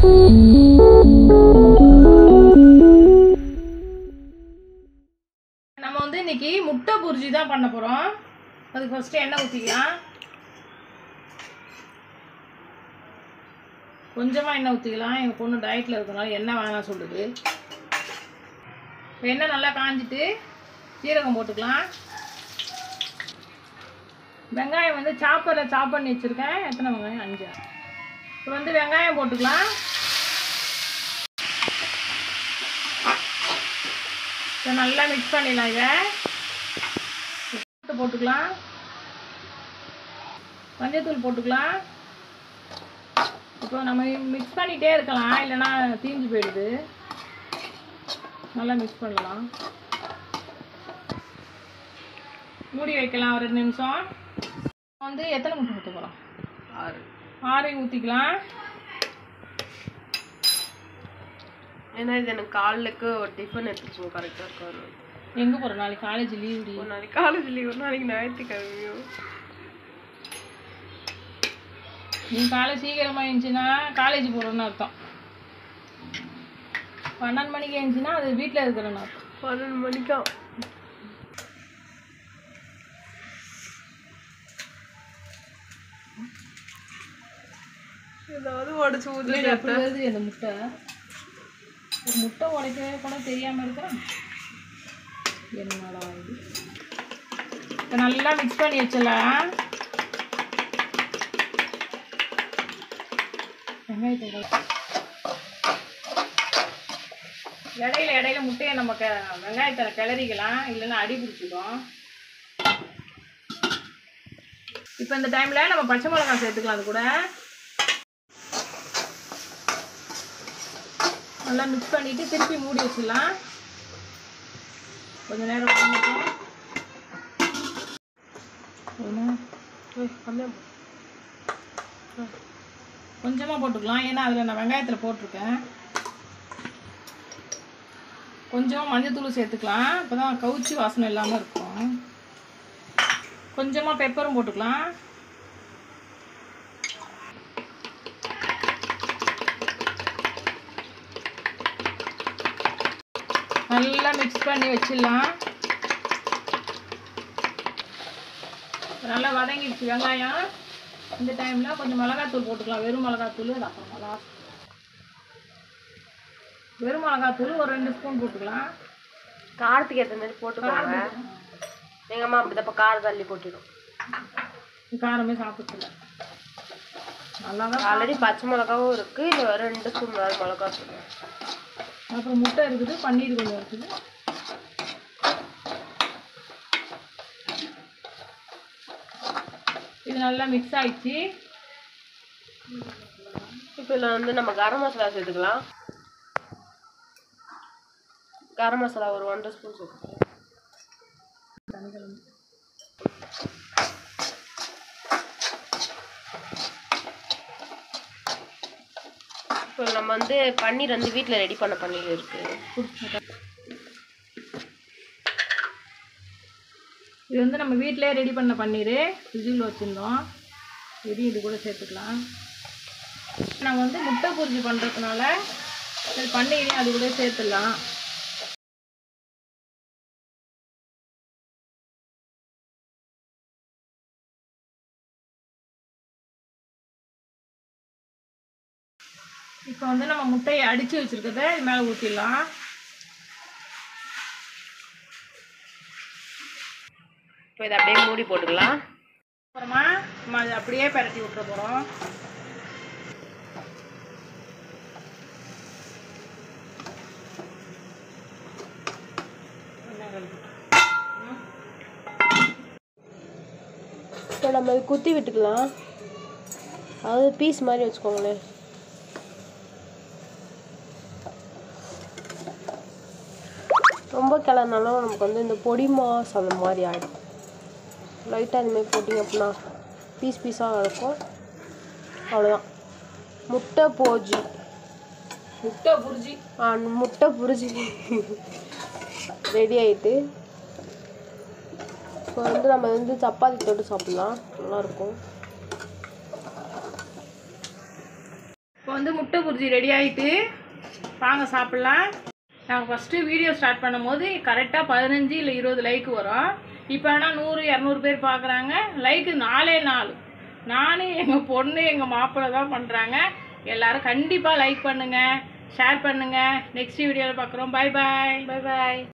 நம்ம வந்து இன்னைக்கு முட்டை புரிஜி தான் பண்ண போகிறோம் அதுக்கு ஃபஸ்ட்டு எண்ணெய் ஊற்றிக்கலாம் கொஞ்சமாக எண்ணெய் ஊற்றிக்கலாம் எங்கள் பொண்ணு டயட்டில் இருக்கனால எண்ணெய் வேணாம் சொல்லுது இப்போ எண்ணெய் நல்லா காஞ்சிட்டு சீரகம் போட்டுக்கலாம் வெங்காயம் வந்து சாப்பரில் சாப் பண்ணி வச்சுருக்கேன் எத்தனை வெங்காயம் அஞ்சா இப்போ வந்து வெங்காயம் போட்டுக்கலாம் இதை நல்லா மிக்ஸ் பண்ணிடலாம் இதை உப்பு போட்டுக்கலாம் மஞ்சத்தூள் போட்டுக்கலாம் இப்போ நம்ம மிக்ஸ் பண்ணிகிட்டே இருக்கலாம் இல்லைன்னா தீஞ்சு போயிடுது நல்லா மிக்ஸ் பண்ணலாம் மூடி வைக்கலாம் ஒரு ரெண்டு நிமிஷம் வந்து எத்தனை முட்டை ஊற்ற போகிறோம் ஆறு ஆறையும் ஊற்றிக்கலாம் ஏன்னா இது எனக்கு காலைக்கு ஒரு டிஃபன் எடுத்துக்கோ கரெக்டாக இருக்கும் எங்கே போகிறோம் நாளைக்கு காலேஜ் லீவ் ஒரு நாளைக்கு காலேஜ் லீவ் ஒரு நாளைக்கு ஞாயிற்றுக்கிழமையும் நீ காலை சீக்கிரமாக எழுந்துச்சுன்னா காலேஜ் போகிறோன்னு அர்த்தம் பன்னெண்டு மணிக்கு எழுந்துச்சுன்னா அது வீட்டில் இருக்கிறேன்னு அர்த்தம் பன்னெண்டு மணிக்கா ஏதாவது உடச்சு ஊற்றி வீடு எப்படி வருது அந்த முட்டை ஒரு முட்டை உடைக்கவே கூட தெரியாமல் இருக்கிறேன் என்னடா இது இப்போ நல்லா மிக்ஸ் பண்ணி வச்சிடலாம் வெங்காயத்தை இடையில இடையில இடையில முட்டையை நம்ம க வெங்காயத்தை கிளறிக்கலாம் இல்லைன்னா அடி பிடிச்சிடும் இப்போ இந்த டைமில் நம்ம பச்சை மிளகாய் சேர்த்துக்கலாம் அது கூட நல்லா மிக்ஸ் பண்ணிட்டு திருப்பி மூடி வச்சிடலாம் கொஞ்ச நேரம் பண்ணட்டும். என்ன? கம்மியாக கொஞ்சமாக போட்டுக்கலாம் ஏன்னா அதில் நான் வெங்காயத்தில் போட்டிருக்கேன் கொஞ்சமாக மஞ்சத்தூள் சேர்த்துக்கலாம் அப்போ தான் கவுச்சி வாசனை இல்லாமல் இருக்கும் கொஞ்சமாக பெப்பரும் போட்டுக்கலாம் நல்லா மிக்ஸ் பண்ணி வச்சிடலாம் நல்லா வதங்கிடுச்சு வெங்காயம் இந்த டைமில் கொஞ்சம் மிளகாத்தூள் போட்டுக்கலாம் வெறும் மிளகாத்தூள் அது அப்புறமா last. வெறும் மிளகாத்தூள் ஒரு ரெண்டு ஸ்பூன் போட்டுக்கலாம் காரத்துக்கு ஏற்ற மாதிரி போட்டுக்கோங்க எங்கள் அம்மா அப்படி தப்பா காரம் தள்ளி போட்டுடும் காரமே சாப்பிட்டுல நல்லா தான் ஆல்ரெடி பச்சை மிளகாவும் இருக்கு இது ரெண்டு ஸ்பூன் மிளகா தூள் அப்புறம் முட்டை இருக்குது பன்னீர் கொஞ்சம் இருக்குது இது நல்லா மிக்ஸ் ஆயிடுச்சு இப்போ இதில் வந்து நம்ம கரம் மசாலா சேர்த்துக்கலாம் கரம் மசாலா ஒரு ஒன்றரை ஸ்பூன் சேர்த்துக்கலாம் இப்போ நம்ம வந்து பன்னீர் வந்து வீட்டில் ரெடி பண்ண பன்னீர் இருக்கு இது வந்து நம்ம வீட்டிலே ரெடி பண்ண பன்னீர் ஃப்ரிட்ஜில் வச்சுருந்தோம் இது இது கூட சேர்த்துக்கலாம் நம்ம வந்து முட்டை பொரிஞ்சு பண்ணுறதுனால இது பன்னீரையும் அது கூட சேர்த்துடலாம் இப்போ வந்து நம்ம முட்டையை அடித்து வச்சுருக்கத இது மேலே ஊற்றிடலாம் இப்போ இதை அப்படியே மூடி போட்டுக்கலாம் அப்புறமா நம்ம அதை அப்படியே பரட்டி விட்டுற போகிறோம் இப்போ நம்ம இதை குத்தி விட்டுக்கலாம் அதாவது பீஸ் மாதிரி வச்சுக்கோங்களேன் ரொம்ப கிளறினாலும் நமக்கு வந்து இந்த பொடி மாஸ் அந்த மாதிரி ஆகிடும் லைட்டாக இதுமாதிரி போட்டிங்க அப்படின்னா பீஸ் பீஸாக இருக்கும் அவ்வளோதான் முட்டை போஜி முட்டை புரிஜி ஆ, முட்டை புரிஜி ரெடி ஆயிட்டு இப்போ வந்து நம்ம வந்து சப்பாத்தி தொட்டு சாப்பிட்லாம் நல்லாயிருக்கும் இப்போ வந்து முட்டை புரிஜி ரெடி ஆயிட்டு வாங்க சாப்பிட்லாம் நாங்கள் ஃபஸ்ட்டு வீடியோ ஸ்டார்ட் பண்ணும்போது கரெக்டாக பதினஞ்சு இல்லை இருபது லைக் வரும் இப்போ ஆனால் நூறு இரநூறு பேர் பார்க்குறாங்க லைக்கு நாலே நாலு நானும் எங்கள் பொண்ணு எங்கள் மாப்பிள்ளை தான் பண்ணுறாங்க எல்லாரும் கண்டிப்பாக லைக் பண்ணுங்கள் ஷேர் பண்ணுங்கள் நெக்ஸ்ட் வீடியோவில் பார்க்குறோம் பை பாய் பை பாய்